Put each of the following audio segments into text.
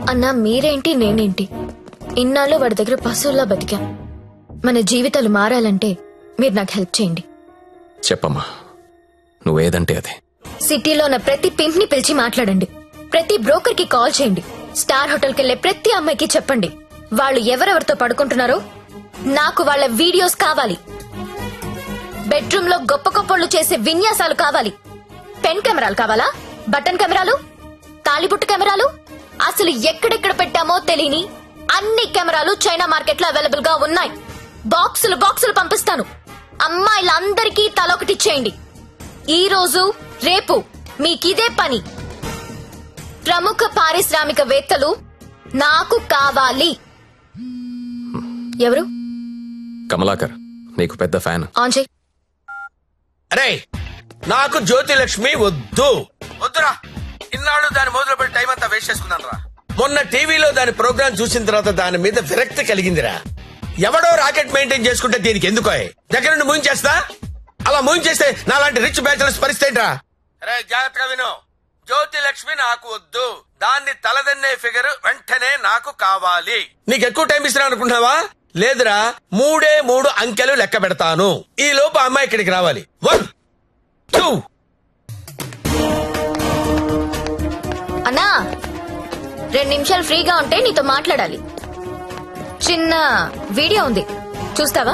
అన్నా మీరేంటి నేనేంటి ఇన్నాళ్ళు వాడి దగ్గర పశువుల్లా బతికాం మన జీవితాలు మారాలంటే మీరు నాకు హెల్ప్ చేయండి చెప్పమ్మా నువ్వేదంటే అదే సిటీలో ఉన్న ప్రతి పింప్ ని పిలిచి మాట్లాడండి ప్రతి బ్రోకర్ కి కాల్ చేయండి స్టార్ హోటల్ కెళ్లే ప్రతి అమ్మాయికి చెప్పండి వాళ్ళు ఎవరెవరితో పడుకుంటున్నారో నాకు వాళ్ళ వీడియోస్ కావాలి బెడ్రూమ్ లో గొప్ప గొప్పళ్ళు చేసే విన్యాసాలు కావాలి పెన్ కెమెరాలు కావాలా బటన్ కెమెరాలు తాళిబుట్టు కెమెరాలు అసలు ఎక్కడెక్కడ పెట్టామో తెలియని అన్ని కెమెరాలు చైనా మార్కెట్ లో అవైలబుల్ గా ఉన్నాయి బాక్సులు బాక్సులు పంపిస్తాను అమ్మాయిలందరికీ తలొకటి చేయండి ఈ రోజు రేపు మీకిదే పని ప్రముఖ పారిశ్రామికవేత్తలు నాకు కావాలి ఎవరు కమలాకర్ నీకు పెద్ద ఫ్యాన్ ఆన్ చేయి అరే నాకు జ్యోతిలక్ష్మి వద్దు వద్దురా ఇన్నాళ్ళు దాని మొదలు పెట్టి టైం అంతా వేస్ట్ చేసుకున్నాను రా మొన్న టీవీలో దాని ప్రోగ్రామ్ చూసిన తర్వాత దాని మీద విరక్తి కలిగిందిరా ఎవడో రాకెట్ మెయింటైన్ చేసుకుంటే దీనికి ఎందుకో దగ్గర నుండి మూయించేస్తా అలా మూయించేస్తే నాలాంటి రిచ్ బ్యాచులర్స్ పరిస్థితి ఏంట్రా అరే జాగ్రత్తగా విను జ్యోతి లక్ష్మి నాకు వద్దు దాన్ని తలదన్నే ఫిగర్ వెంటనే నాకు కావాలి నీకు ఎక్కువ టైం ఇస్తున్నా అనుకుంటున్నావా లేదురా మూడే మూడు అంకెలు లెక్క పెడతాను ఈ లోపు ఆ అమ్మాయి ఇక్కడికి రావాలి వన్ టూ అన్నా రెండు నిమిషాలు ఫ్రీగా ఉంటే నీతో మాట్లాడాలి చిన్న వీడియో ఉంది చూస్తావా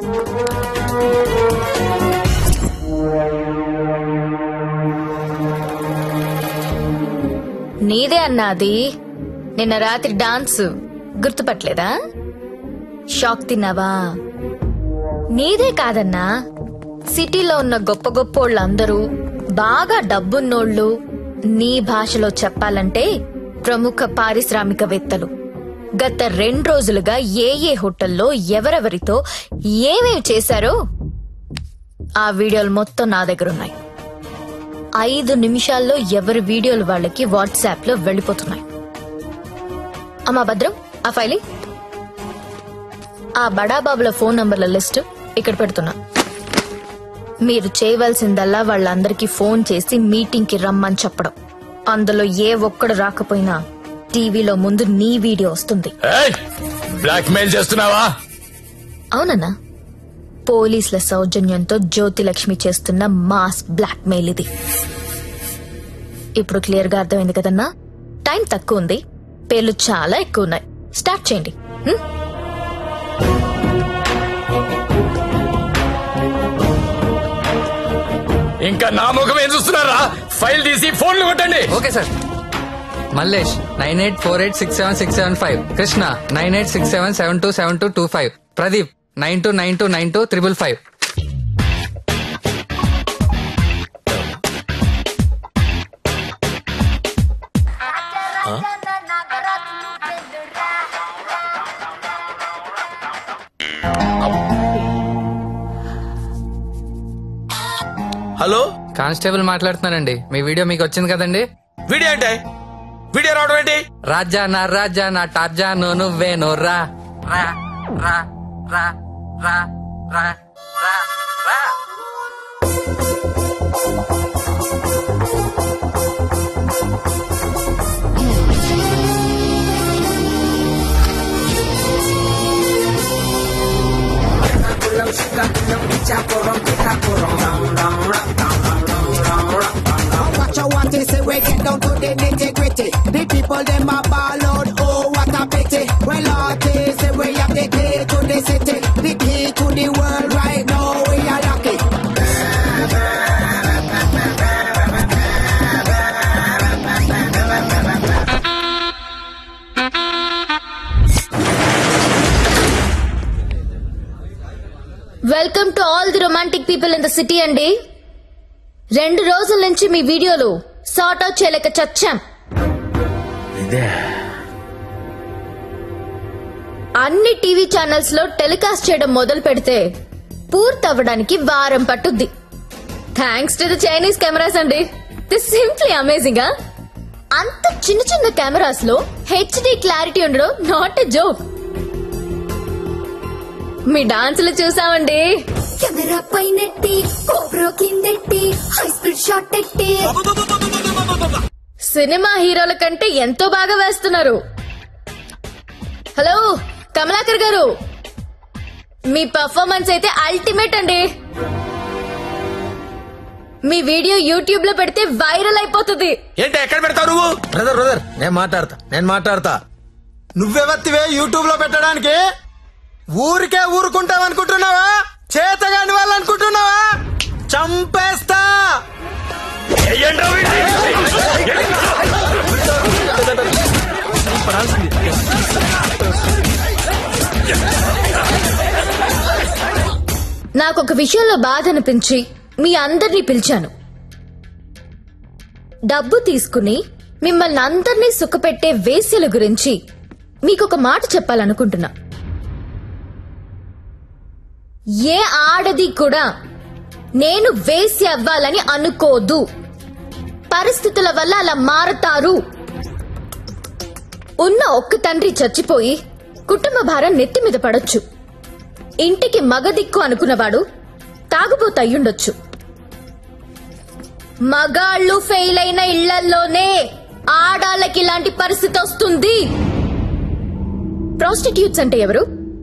నీదే అన్నా అది నిన్న రాత్రి డాన్స్ గుర్తుపట్టలేదా షాక్ తిన్నావా నీదే కాదన్నా సిటీలో ఉన్న గొప్ప గొప్పోళ్ళందరూ బాగా డబ్బున్నోళ్ళు నీ భాషలో చెప్పాలంటే ప్రముఖ పారిశ్రామికవేత్తలు గత రెండు రోజులుగా ఏ ఏ హోటల్లో ఎవరెవరితో ఏమేమి చేశారో ఆ వీడియోలు మొత్తం నా దగ్గర ఉన్నాయి ఐదు నిమిషాల్లో ఎవరి వీడియోలు వాళ్ళకి వాట్సాప్ లో వెళ్ళిపోతున్నాయి అమ్మా భద్రం ఆ ఫైలి ఆ బడాబాబుల ఫోన్ నంబర్ల లిస్ట్ ఇక్కడ పెడుతున్నా మీరు చేయవలసిందల్లా వాళ్ళందరికీ ఫోన్ చేసి మీటింగ్ కి రమ్మని చెప్పడం అందులో ఏ ఒక్కడు రాకపోయినా టీవీలో ముందు నీ వీడియో వస్తుంది బ్లాక్ మెయిల్ చేస్తున్నావా అవునన్నా పోలీసుల సౌజన్యంతో జ్యోతిలక్ష్మి చేస్తున్న మాస్ బ్లాక్ మెయిల్ ఇది ఇప్పుడు క్లియర్ గా అర్థమైంది కదన్నా టైం తక్కువ ఉంది పేర్లు చాలా ఎక్కువ ఉన్నాయి స్టార్ట్ చేయండి హ్మ్? ఇంకా నా ముఖం ఏం చూస్తున్నారా ఫైల్ తీసి ఫోన్లు కొట్టండి okay sir Mallesh nine eight four eight six seven six seven five Krishna nine eight six seven seven two seven two two five Pradeep nine two nine two nine two triple five hello constable మాట్లాడుతున్నానండి మీ video మీకు వచ్చింది కదండి video ఏంటి video రావడం ఏంటి రాజా నా రాజా నా టార్జాను నువ్వేను రా రా రా రా రా రా రా రా What you want to say, we get down to the nitty gritty. The people them a ball out, oh what a pity. Well, artists say we have the key to the city, the key to the world right now. We are lucky. Welcome to all the romantic people in the city అండి రెండు రోజుల నుంచి మీ వీడియోలు sort out చేయలేక చచ్చాం అన్ని TV channels లో telecast చేయడం మొదలు పెడితే పూర్తవ్వడానికి వారం పట్టుద్ది thanks to the Chinese cameras అండి దిస్ సింప్లీ అమేజింగ్ అంత చిన్న చిన్న కెమెరాస్ లో హెచ్డి క్లారిటీ ఉండడం నాట్ ఎ జోక్ మీ డాన్సులు చూసామండి కెమెరా పైనెట్టి కోబ్రో కిందెట్టి హై స్పీడ్ షాట్ ఎట్టి సినిమా హీరోల కంటే ఎంతో బాగా వేస్తున్నారు హలో కమలాకర్ గారు మీ పర్ఫార్మెన్స్ అయితే అల్టిమేట్ అండి మీ వీడియో యూట్యూబ్ లో పెడితే వైరల్ అయిపోతుంది ఏంటి ఎక్కడ పెడతావు నువ్వు బ్రదర్ బ్రదర్ నేను మాట్లాడతా నేను మాట్లాడతా నువ్వెవత్తివే యూట్యూబ్ లో పెట్టడానికి ఊరికే ఊరుకుంటావు అనుకుంటున్నావా చేతగాని వాళ్ళు అనుకుంటున్నావా చంపేస్తా నాకు ఒక విషయంలో బాధ అనిపించి మీ అందరినీ పిలిచాను డబ్బు తీసుకుని మిమ్మల్ని అందరినీ సుఖపెట్టే వేశ్యల గురించి మీకు ఒక మాట చెప్పాలనుకుంటున్నా ఏ ఆడది కూడా నేను వేసి అవ్వాలని అనుకోదు పరిస్థితుల వల్ల అలా మారతారు ఉన్న ఒక్క తండ్రి చచ్చిపోయి కుటుంబ భారం నెత్తి మీద పడొచ్చు ఇంటికి మగదిక్కు అనుకున్నవాడు తాగుబోతు అయ్యుండొచ్చు మగాళ్ళు ఫెయిల్ అయిన ఇళ్లల్లోనే ఆడాళ్ళకి ఇలాంటి పరిస్థితి వస్తుంది ప్రాస్టిట్యూట్స్ అంటే ఎవరు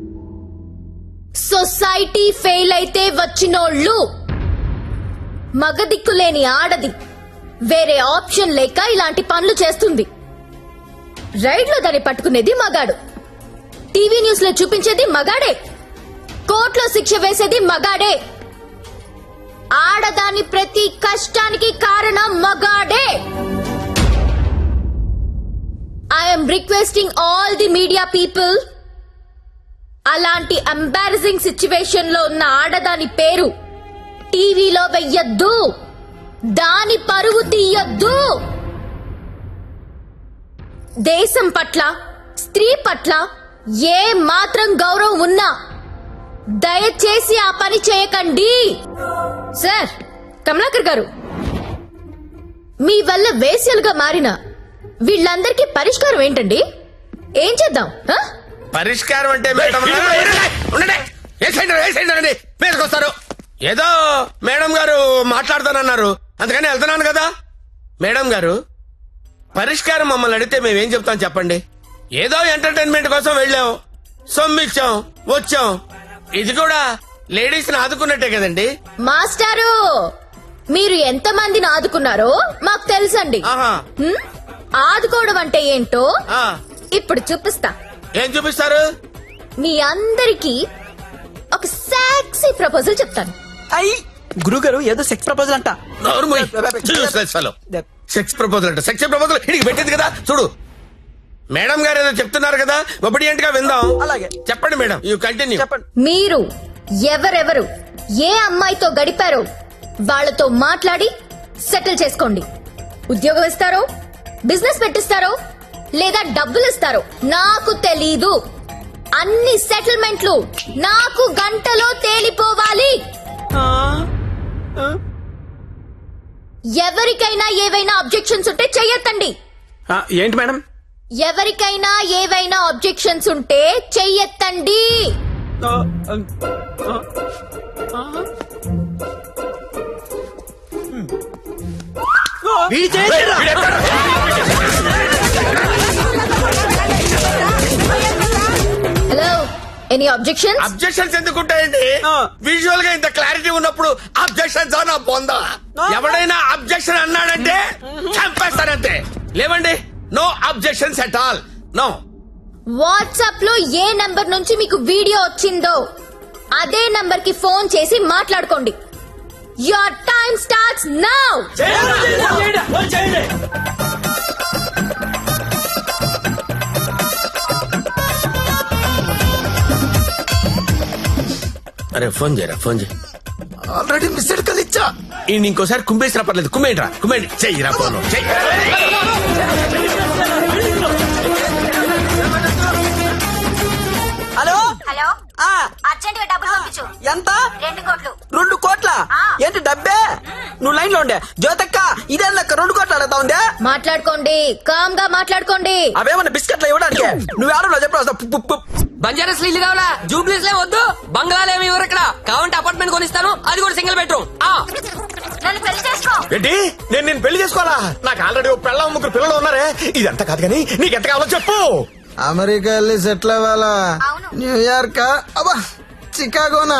సొసైటీ ఫెయిల్ అయితే వచ్చినోళ్ళు మగదిక్కు లేని ఆడది వేరే ఆప్షన్ లేక ఇలాంటి పనులు చేస్తుంది రైడ్ లో దాన్ని పట్టుకునేది మగాడు టీవీ న్యూస్ లో చూపించేది మగాడే కోర్టులో శిక్ష వేసేది మగాడే ఆడదాని ప్రతి కష్టానికి కారణం మగాడే I'm requesting all the media people అలాంటి ఎంబారసింగ్ సిచ్యువేషన్ లో ఉన్న ఆడదాని పేరు టీవీలో వెయ్యొద్దు దాని పరువు తీయొద్దు దేశం పట్ల స్త్రీ పట్ల ఏ మాత్రం గౌరవం ఉన్నా దయచేసి ఆ పని చేయకండి సార్ కమలాకర్ గారు మీ వల్ల వేశ్యలుగా మారిన వీళ్ళందరికీ పరిష్కారం ఏంటండి ఏం చేద్దాం ఆ? పరిష్కారం అంటే మేడం ఉండండి వేసేయండి వేసేయండి అండి మీదకొస్తారు ఏదో మేడం గారు మాట్లాడతానన్నారు అందుకని వెళ్తున్నాను కదా మేడం గారు పరిష్కారం మమ్మల్ని అడిగితే మేమేం చెప్తాం చెప్పండి ఏదో ఎంటర్టైన్మెంట్ కోసం వెళ్ళాం సొమ్మిచ్చాం వచ్చాం ఇది కూడా లేడీస్ ని ఆదుకున్నట్టే కదండి మాస్టారు మీరు ఎంత మందిని ఆదుకున్నారో మాకు తెలుసండి ఆహా హ్మ్? ఆదుకోవడం అంటే ఏంటో ఆ, ఇప్పుడు చూపిస్తా ఏం చూపిస్తారు మీ అందరికీ ఒక సాక్సీ ప్రపోజల్ చెప్తాను అయ్యి గురుగారు ఏదో సెక్స్ ప్రపోజల్ అంట సెక్స్ ప్రపోజల్ అంటే సెక్స్ ప్రపోజల్ ఇడికి పెట్టింది కదా చూడు మేడం గారు ఏదో చెప్తున్నారు కదా ఒబిడియంట్ గా విందాం అలాగే. చెప్పండి మేడం యూ కంటిన్యూ చెప్పండి మీరు ఎవరెవరు ఏ అమ్మాయితో గడిపారో వాళ్ళతో మాట్లాడి సెటిల్ చేసుకోండి ఉద్యోగం ఇస్తారో బిజినెస్ పెట్టిస్తారో లేదా డబ్బులు ఇస్తారో నాకు తెలీదు అన్ని సెటిల్మెంట్లు నాకు గంటలో తేలిపోవాలి ఎవరికైనా ఏవైనా అబ్జెక్షన్స్ ఉంటే చెయ్యొద్దండి ఆ, ఏంటి మేడం ఎవరికైనా ఏవైనా అబ్జెక్షన్స్ ఉంటే చెయ్యొద్దండి ఆ, ఆ, ఆ. వీడి చేతిరా. హలో ఎనీ అబ్జెక్షన్స్ అబ్జెక్షన్స్ ఎందుకుంటాయండి ఆ. విజువల్ గా ఇంత క్లారిటీ ఉన్నప్పుడు అబ్జెక్షన్స్ నా పొందా ఎవడైనా అబ్జెక్షన్ అన్నాడంటే చంపేస్తానంతే లేవండి no objections at all no WhatsApp లో ఏ నంబర్ నుంచి మీకు వీడియో వచ్చిందో అదే నంబర్ కి ఫోన్ చేసి మాట్లాడుకోండి యువర్ టైం స్టార్ట్స్ నౌ అరే ఫోన్ చేయరా ఫోన్ చేయి ఆల్రెడీ మిస్డ్ కాల్ ఇచ్చా ఈ ఇంకోసారి కుమ్మేసినా పర్లేదు కుమ్మేంట్రా కుమ్మేండి చెయ్యిరా ఫోన్ చెయ్యి హలో హలో ఆ అర్జెంట్ గా డబ్బులు పంపించు ఎంత రెండు కోట్లు రెండు కోట్ల ఆ. ఏంటి డబ్బే నువ్వు లైన్ లో ఉండే జ్యోతక్క ఇదే లెక్క రెండు కోట్లు అడుగుతా ఉందే మాట్లాడుకోండి కామ్ గా మాట్లాడుకోండి అవేమన్నా బిస్కెట్లు ఇవ్వడానికి నువ్వు ఆడలో చెప్పు బంజారాస్ ఇల్లు కావాలా జూబ్లీస్ లే వద్దు బంగ్లాలు ఏమి ఇవ్వరు ఇక్కడ కావాలంటే అపార్ట్మెంట్ కొనిస్తాను అది కూడా సింగిల్ బెడ్రూమ్ ఆ నన్ను పెళ్లి చేసుకో ఏంటి నేను నేను పెళ్లి చేసుకోవాలా నాకు ఆల్రెడీ ఓ పెళ్ళ ముగ్గురు పిల్లలు ఉన్నారే ఇదంతా కాదు కానీ నీకెంత కావాలో చెప్పు అమెరికా వెళ్ళి సెటిల్ అవ్వాలా న్యూయార్క్ అబ్బా చికాగోనా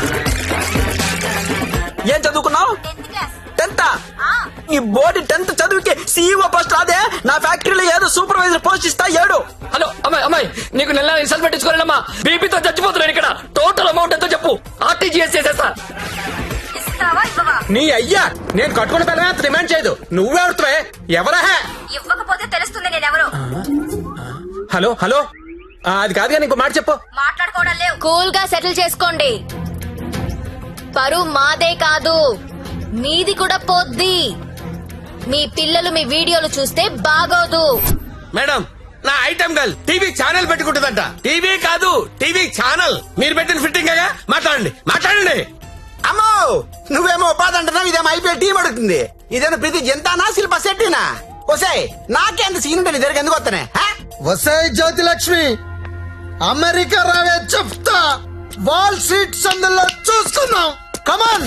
ఏం చదువుకున్నావు టెన్త్ ఈ బోర్డు టెన్త్ చదువుకి సీఈఓ పోస్ట్ రాదే నా ఫ్యాక్టరీలో ఏదో సూపర్వైజర్ పోస్ట్ ఇస్తా ఏడు హలో అమ్మాయి అమ్మాయి నీకు నెల రిసల్ట్ పెట్టించుకోలేనమ్మా బీపీతో చచ్చిపోతున్నాను ఇక్కడ టోటల్ అమౌంట్ ఎంతో చెప్పు ఆర్టీజీఎస్ చేసేస్తా ఇస్తావా ఇవ్వవా నీ అయ్యా నేను కట్టుకున్న పిల్లమే అంత డిమాండ్ చేయదు నువ్వెవరుతువే ఎవరా ఇవ్వకపోతే తెలుస్తుంది నేనెవరు హలో హలో ఆ, అది కాదు కానీ ఇంకో మాట చెప్పు మాట్లాడుకోవడం లేవు కూల్ గా సెటిల్ చేసుకోండి పరువు మాదే కాదు మీది కూడా పోద్ది మీ పిల్లలు మీ వీడియోలు చూస్తే బాగోదు మేడం నా ఐటమ్ గర్ల్ టీవీ ఛానల్ పెట్టుకుంటుందంట టీవీ కాదు టీవీ ఛానల్ మీరు పెట్టిన ఫిట్టింగ్ గా మాట్లాడండి మాట్లాడండి అమ్మో నువ్వేమో ఉపాధి అంటున్నావు ఇదేమో అయిపోయి టీం అడుగుతుంది ఇదేమో ప్రతి జంతానా శిల్ప శెట్టినా వసే నాకెంత సీన్ ఉంటుంది దగ్గర ఎందుకు వస్తానే వసే జ్యోతి లక్ష్మి అమెరికా రావే చెప్తా వాల్ స్ట్రీట్ సందులో చూసుకుందాం కమాన్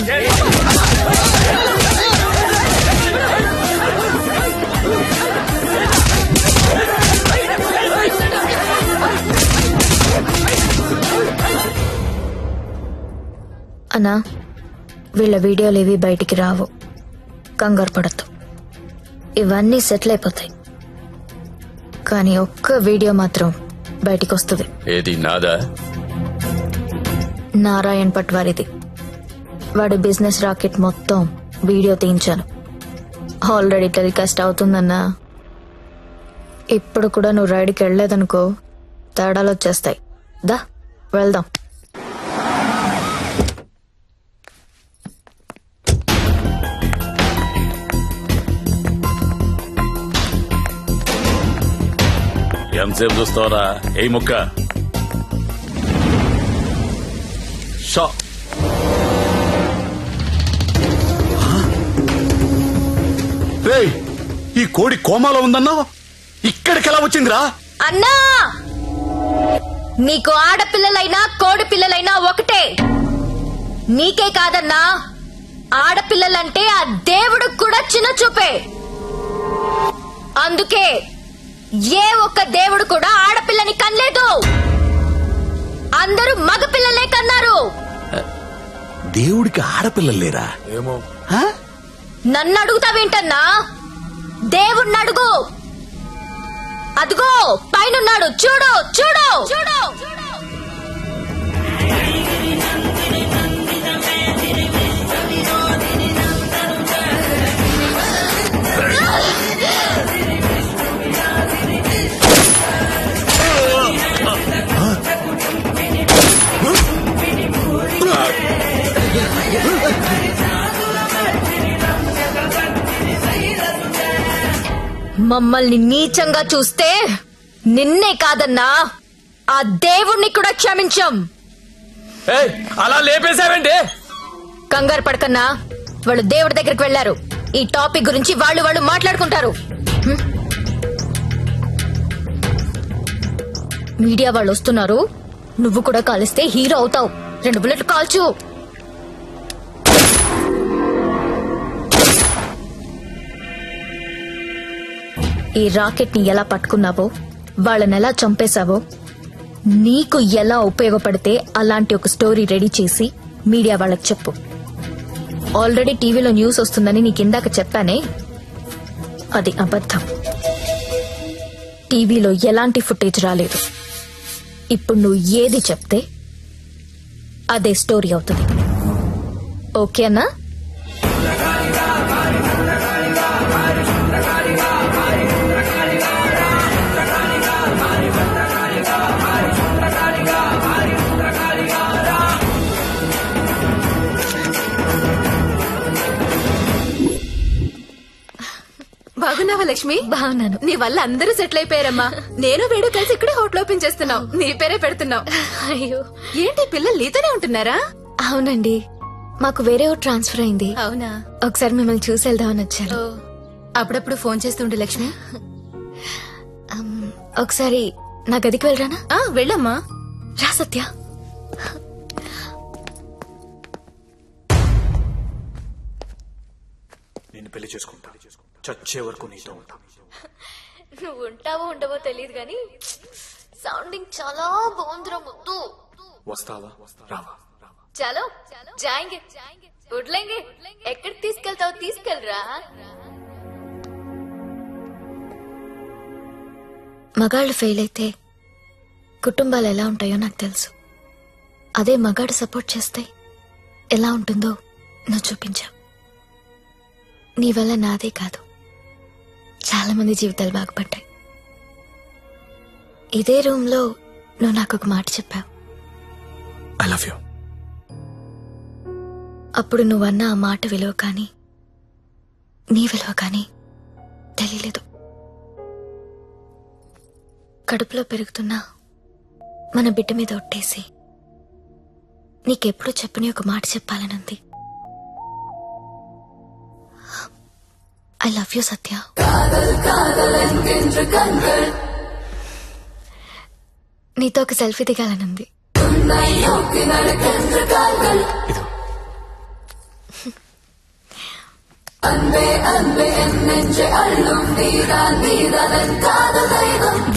అన్నా వీళ్ళ వీడియోలు ఏవి బయటికి రావు కంగారు పడద్దు ఇవన్నీ సెటిల్ అయిపోతాయి కానీ ఒక్క వీడియో మాత్రం బయటికి వస్తుంది ఏది నాదా నారాయణ్ పట్వారిది వాడి బిజినెస్ రాకెట్ మొత్తం వీడియో తీయించాను ఆల్రెడీ టెలికాస్ట్ అవుతుందన్నా ఇప్పుడు కూడా నువ్వు రైడ్కి వెళ్ళలేదనుకో తేడాలు వచ్చేస్తాయి దా వెళ్దాం ఎంతసేపు చూస్తావరా ఏ ముక్క షా రేయ్, ఈ కోడి కోమాలో ఉందన్నావు ఇక్కడికి ఎలా వచ్చిందిరా అన్నా నీకు ఆడపిల్లలైనా కోడి పిల్లలైనా ఒకటే నీకే కాదన్నా ఆడపిల్లలంటే ఆ దేవుడు కూడా చిన్న చూపే అందుకే ఏ ఒక్క దేవుడు కూడా ఆడపిల్లని కనలేదు అందరూ మగ పిల్లలే కన్నారు దేవుడికి ఆడపిల్లలు లేరా ఏమో నన్ను అడుగుతావేంటన్నా దేవుణ్ణి అడుగు అదిగో పైనున్నాడు చూడు చూడు చూడు మమ్మల్ని నీచంగా చూస్తే నిన్నే కాదన్నా ఆ దేవుణ్ణి కూడా క్షమించం ఏయ్, అలా లేపేశావేంటి కంగారు పడకన్నా వాళ్ళు దేవుడి దగ్గరికి వెళ్లారు ఈ టాపిక్ గురించి వాళ్ళు వాళ్ళు మాట్లాడుకుంటారు హ్మ్? మీడియా వాళ్ళు వస్తున్నారు నువ్వు కూడా కాలిస్తే హీరో అవుతావు రెండు బుల్లెట్లు కాల్చు ఈ రాకెట్ ని ఎలా పట్టుకున్నావో వాళ్ళని ఎలా చంపేశావో నీకు ఎలా ఉపయోగపడితే అలాంటి ఒక స్టోరీ రెడీ చేసి మీడియా వాళ్ళకి చెప్పు ఆల్రెడీ టీవీలో న్యూస్ వస్తుందని నీకు ఇందాక చెప్పానే అది అబద్ధం టీవీలో ఎలాంటి ఫుటేజ్ రాలేదు ఇప్పుడు నువ్వు ఏది చెప్తే అదే స్టోరీ అవుతుంది ఓకేనా బాగున్నావా లక్ష్మి బాగున్నాను నీ వల్ల అందరూ సెటిల్ అయిపోయారమ్మా నేను వేడు కలిసి ఇక్కడే హోటల్ ఓపెన్ చేస్తున్నావు నీ పేరే పెడుతున్నావు అయ్యో ఏంటి పిల్లలు నీతోనే ఉంటున్నారా అవునండి మాకు వేరే ఊరు ట్రాన్స్ఫర్ అయింది అవునా ఒకసారి మిమ్మల్ని చూసి వెళ్దామని వచ్చాను ఓ, అప్పుడప్పుడు ఫోన్ చేస్తుండే లక్ష్మి అమ్, ఒకసారి నా గదికి వెళ్ళరానా ఆ వెళ్ళమ్మా రా సత్య నేను పెళ్లి చేసుకుంటా చచ్చే వరకు నీతో ఉంటా నువ్వు ఉంటావో ఉండవో తెలియదు కానీ సౌండింగ్ చాలా బాగుందిరా ముద్దు వస్తావా రావా చలో జాయింగే వడ్లేంగే ఎక్కడికి తీసుకెళ్తావు తీసుకెళ్ళరా మగాళ్ళు ఫెయిల్ అయితే కుటుంబాలు ఎలా ఉంటాయో నాకు తెలుసు అదే మగాడు సపోర్ట్ చేస్తే ఎలా ఉంటుందో నువ్వు చూపించావు నీ వల్ల నాదే కాదు చాలా మంది జీవితాలు బాగుపడ్డాయి ఇదే రూమ్ లో నువ్వు నాకు ఒక మాట చెప్పావు ఐ లవ్ యూ అప్పుడు నువ్వన్న ఆ మాట విలువ కానీ నీ విలువ కానీ తెలియలేదు కడుపులో పెరుగుతున్న మన బిడ్డ మీద ఒట్టేసి నీకెప్పుడు చెప్పని ఒక మాట చెప్పాలనుంది ఐ లవ్ యూ సత్య నీతో ఒక సెల్ఫీ దిగాలనుంది ఇది